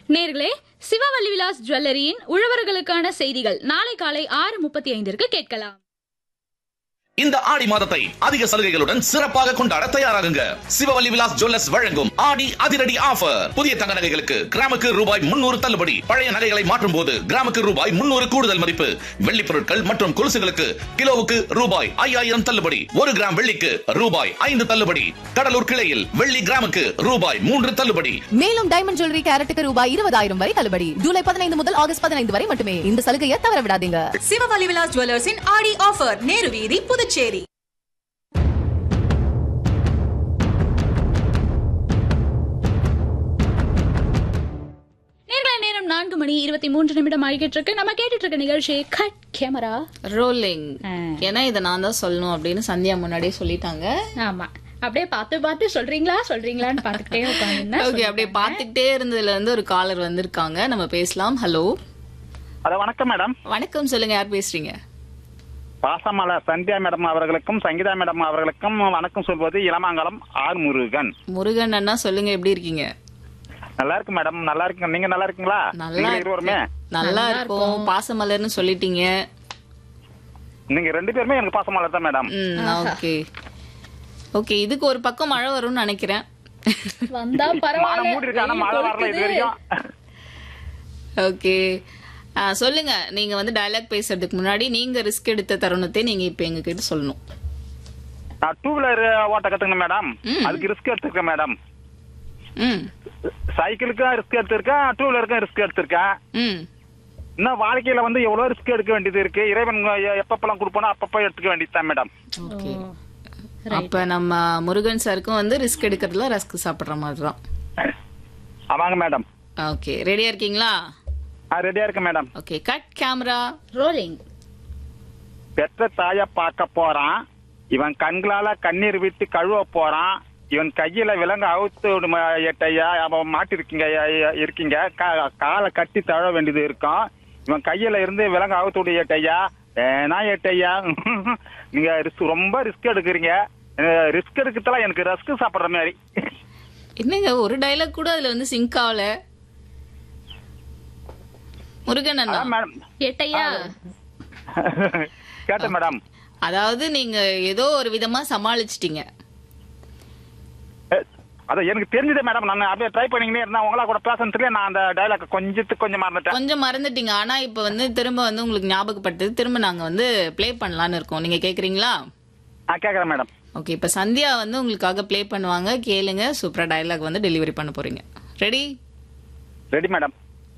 நேர்களே சிவவல்லி விலாஸ் ஜுவல்லரியின் உழவர்களுக்கான செய்திகள் நாளை காலை ஆறு முப்பத்தி ஐந்திற்கு கேட்கலாம் இந்த ஆடி மாதத்தை அதிக சலுகைகளுடன் சிறப்பாக கொண்டாட தயாராகுங்க சிவவல்லி விலாஸ் ஜுவல்லர்ஸ் வழங்கும் ஆடி அதிரடி ஆஃபர் புதிய தங்க நகைகளுக்கு கிராமுக்கு ரூபாய் முன்னூறு தள்ளுபடி பழைய நகைகளை மாற்றும் போது கிராமுக்கு ரூபாய் முன்னூறு கூடுதல் மதிப்பு வெள்ளி பொருட்கள் மற்றும் கொலுசுகளுக்கு கிலோவுக்கு ரூபாய் ஐயாயிரம் தள்ளுபடி ஒரு கிராம் வெள்ளிக்கு ரூபாய் ஐந்து தள்ளுபடி கடலூர் கிளையில் வெள்ளி கிராமுக்கு ரூபாய் மூன்று தள்ளுபடி மேலும் டைமண்ட் ஜுவல்லரி கேரட்டுக்கு ரூபாய் இருபதாயிரம் வரை தள்ளுபடி ஜூலை பதினைந்து முதல் ஆகஸ்ட் பதினைந்து வரை மட்டுமே இந்த சலுகையை தவற விடாதீங்க சிவவலி விலாஸ் ஜுவல்லர்ஸின் ஆடி ஆஃபர் நேரு வீதி புதுச்சேரி நேர்களை நேரம் நான்கு மணி இருபத்தி மூன்று நிமிடம் ஆகிட்டு இருக்கு நம்ம கேட்டுட்டு இருக்க நிகழ்ச்சி கட் கேமரா ரோலிங் ஆ. ஏன்னா இதை நான் தான் சொல்லணும் அப்படின்னு சந்தியா முன்னாடியே சொல்லிட்டாங்க ஆமா அப்படியே பார்த்து பார்த்து சொல்றீங்களா சொல்றீங்களான்னு பார்த்துக்கிட்டே உட்காந்து ஓகே அப்படியே பார்த்துக்கிட்டே இருந்ததுல இருந்து ஒரு காலர் வந்திருக்காங்க நம்ம பேசலாம் ஹலோ ஹலோ வணக்கம் மேடம் வணக்கம் சொல்லுங்க யார் பேசுறீங்க பாசமல சந்தியா மேடம் அவர்களுக்கும் சங்கீதா மேடம் அவர்களுக்கும் வணக்கம் சொல்வது இளமாங்கலம் ஆர் முருகன் முருகன் அண்ணா சொல்லுங்க எப்படி இருக்கீங்க நல்லா இருக்கு மேடம் நல்லா இருக்கு நீங்க நல்லா இருக்கீங்களா நல்லா நீங்க இருவருமே இருக்கேன். நல்லா இருக்கும் பாசமலர்னு சொல்லிட்டீங்க நீங்க ரெண்டு பேருமே எனக்கு பாசமலர் தான் மேடம் ம் ஓகே ஓகே இதுக்கு ஒரு பக்கம் மழை வரும்னு நினைக்கிறேன் வந்தா மானம் மூடி இருக்கு ஆனா மழை வரல இது பரவாயில்ல வரைக்கும் ஓகே சொல்லுங்க நீங்க வந்து டயலாக் பேசுறதுக்கு முன்னாடி நீங்க ரிஸ்க் எடுத்த தருணத்தை நீங்க இப்ப எங்க கிட்ட சொல்லணும் நான் டூ வீலர் ஓட்ட கத்துக்கணும் மேடம் அதுக்கு ரிஸ்க் எடுத்திருக்கேன் மேடம் ம் சைக்கிளுக்கும் ரிஸ்க் எடுத்திருக்கேன் டூ வீலருக்கும் ரிஸ்க் எடுத்திருக்கேன் ம் இன்னும் வாழ்க்கையில வந்து எவ்வளவு ரிஸ்க் எடுக்க வேண்டியது இருக்கு இறைவன் எ- எப்பப்பெல்லாம் கொடுப்போனோ அப்பப்ப எடுத்துக்க வேண்டியது தான் மேடம் ஓகே அப்ப நம்ம முருகன் சாருக்கும் வந்து ரிஸ்க் எடுக்கிறதுல ரஸ்க் சாப்பிடுற மாதிரி தான் ஆமாங்க மேடம் ஓகே ரெடியா இருக்கீங்களா ரெடியா இருக்கு madam okay cut camera rolling பெற்ற தாய பார்க்க போறான் இவன் கண்களால கண்ணீர் விட்டு கழுவ போறான் இவன் கையில விலங்கு அவுத்து விடுமா ஏட்டையா அவன் மாட்டிருக்கீங்க ஐயா, இருக்கீங்க கா- காலை கட்டி தழ வேண்டியது இருக்கும் இவன் கையில இருந்து விலங்கு அவுத்து விடு ஏட்டையா வேணா ஏட்டையா நீங்க ரிஸ்க் ரொம்ப ரிஸ்க் எடுக்கிறீங்க ரிஸ்க் எடுக்கிறதுல எனக்கு ரஸ்க் சாப்பிடுற மாதிரி என்னங்க ஒரு டைலாக் கூட அதுல வந்து சிங்க் ஆகல முருகன் அண்ணா அதான் மேடம் எட்டையா கேட்டேன் மேடம் அதாவது நீங்க ஏதோ ஒரு விதமா சமாளிச்சிட்டீங்க அதான் எனக்கு தெரிஞ்சதே மேடம் நான் அப்படியே ட்ரை பண்ணிக்கிட்டே இருந்தேன் உங்களா கூட பேசுறதுல நான் அந்த டைலாக் கொஞ்சத்துக்கு கொஞ்சம் மறந்துட்டேன் கொஞ்சம் மறந்துட்டீங்க ஆனா இப்ப வந்து திரும்ப வந்து உங்களுக்கு ஞாபகப்படுத்தது திரும்ப நாங்க வந்து ப்ளே பண்ணலாம்னு இருக்கோம் நீங்க கேக்குறீங்களா நான் கேட்கறேன் மேடம் ஓகே இப்ப சந்தியா வந்து உங்களுக்காக ப்ளே பண்ணுவாங்க கேளுங்க சூப்பரா டயலாக் வந்து டெலிவரி பண்ண போறீங்க ரெடி ரெடி மேடம்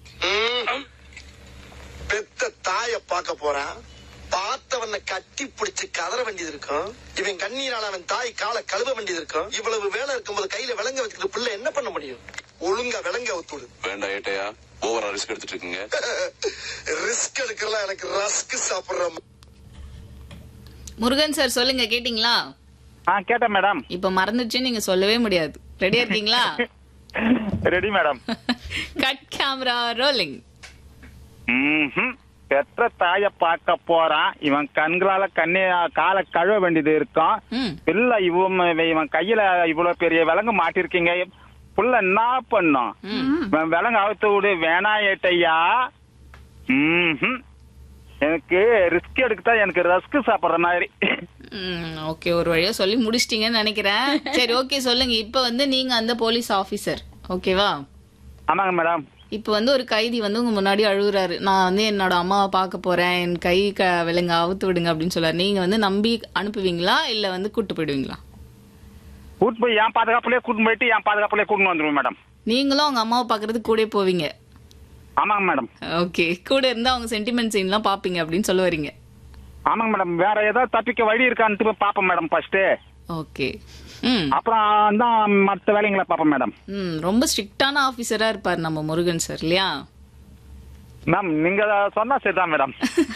பெத்த தாய பார்க்க போறான் பார்த்தவனை கட்டி பிடிச்சு கதற வேண்டியது இருக்கும் இவன் கண்ணீரால அவன் தாய் காலை கழுவ வேண்டியது இருக்கும் இவ்வளவு வேலை இருக்கும்போது கையில விலங்க வச்சுக்கிட்டு பிள்ளை என்ன பண்ண முடியும் ஒழுங்கா விலங்க ஒத்துடு வேண்டாம் ஏட்டையா ஓவரா ரிஸ்க் எடுத்துட்டு இருக்கீங்க ரிஸ்க் எடுக்கலாம் எனக்கு ரஸ்க் சாப்பிடுற முருகன் சார் சொல்லுங்க கேட்டிங்களா ஆ கேட்டேன் மேடம் இப்ப மறந்துச்சு நீங்க சொல்லவே முடியாது ரெடியா இருக்கீங்களா ready madam cut camera rolling ம்ஹும். பெற்ற தாய பார்க்க போறான் இவன் கண்களால கண்ணே காலை கழுவ வேண்டியது இருக்கும் ம் பிள்ளை இவன் இவன் கையில இவ்வளவு பெரிய விலங்கு மாட்டிருக்கீங்க புள்ள என்ன பண்ணும் இவன் விலங்கு அவுத்து விடு வேணா ஏட்டையா ம்ஹும். எனக்கு ரிஸ்க் எடுக்கத்தான் எனக்கு ரஸ்க் சாப்பிடுற மாதிரி ஓகே ஒரு வழியா சொல்லி முடிச்சிட்டீங்கன்னு நினைக்கிறேன் சரி ஓகே சொல்லுங்க இப்ப வந்து நீங்க அந்த போலீஸ் ஆபீசர் ஓகேவா ஆமாங்க மேடம் இப்ப வந்து ஒரு கைதி வந்து உங்க முன்னாடி அழுகுறாரு நான் வந்து என்னோட அம்மாவை பார்க்க போறேன் என் கை க விலங்க அவுத்து விடுங்க அப்படின்னு சொல்றாரு நீங்க வந்து நம்பி அனுப்புவீங்களா இல்ல வந்து கூட்டு போயிடுவீங்களா கூட்டு போய் என் பாதுகாப்புலயே கூட்டு போயிட்டு என் பாதுகாப்புலயே கூட்டு வந்துருவேன் மேடம் நீங்களும் அவங்க அம்மாவை பாக்குறதுக்கு கூட போவீங்க ஆமாங்க மேடம் ஓகே கூட இருந்தா அவங்க சென்டிமெண்ட் சீன்லாம் பாப்பீங்க அப்படின்னு சொல்ல வரீங்க ஆமாங்க மேடம் வேற ஏதாவது தப்பிக்க வழி இருக்கான்னு போய் பாப்பேன் மேடம் ஃபர்ஸ்ட் ஓகே ம் அப்புறம் தான் மற்ற வேலைங்களை பாப்பேன் மேடம் ம் ரொம்ப ஸ்ட்ரிக்டான ஆபீசரா இருப்பார் நம்ம முருகன் சார் இல்லையா மேம் நீங்க சொன்னா சரிதான் மேடம்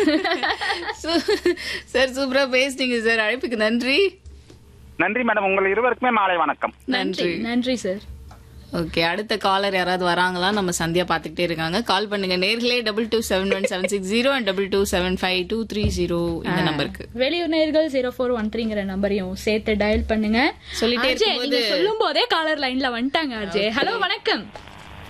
சார் சூப்பரா பேசுனீங்க சார் அழைப்புக்கு நன்றி நன்றி மேடம் உங்கள் இருவருக்குமே மாலை வணக்கம் நன்றி நன்றி நன்றி சார் ஓகே அடுத்த காலர் யாராவது வராங்களா நம்ம சந்தியா பாத்துக்கிட்டே இருக்காங்க கால் பண்ணுங்க நேர்களே double two seven one seven six zero and double two seven five two three zero இந்த நம்பருக்கு வெளியூர் நேர்கள் ஜீரோ ஃபோர் ஒன் த்ரீங்கிற நம்பரையும் சேர்த்து டயல் பண்ணுங்க சொல்லிட்டே அஜய், இருக்கும்போது- நீங்க சொல்லும் போதே காலர் லைன்ல வந்துட்டாங்க அஜய் ஹலோ வணக்கம்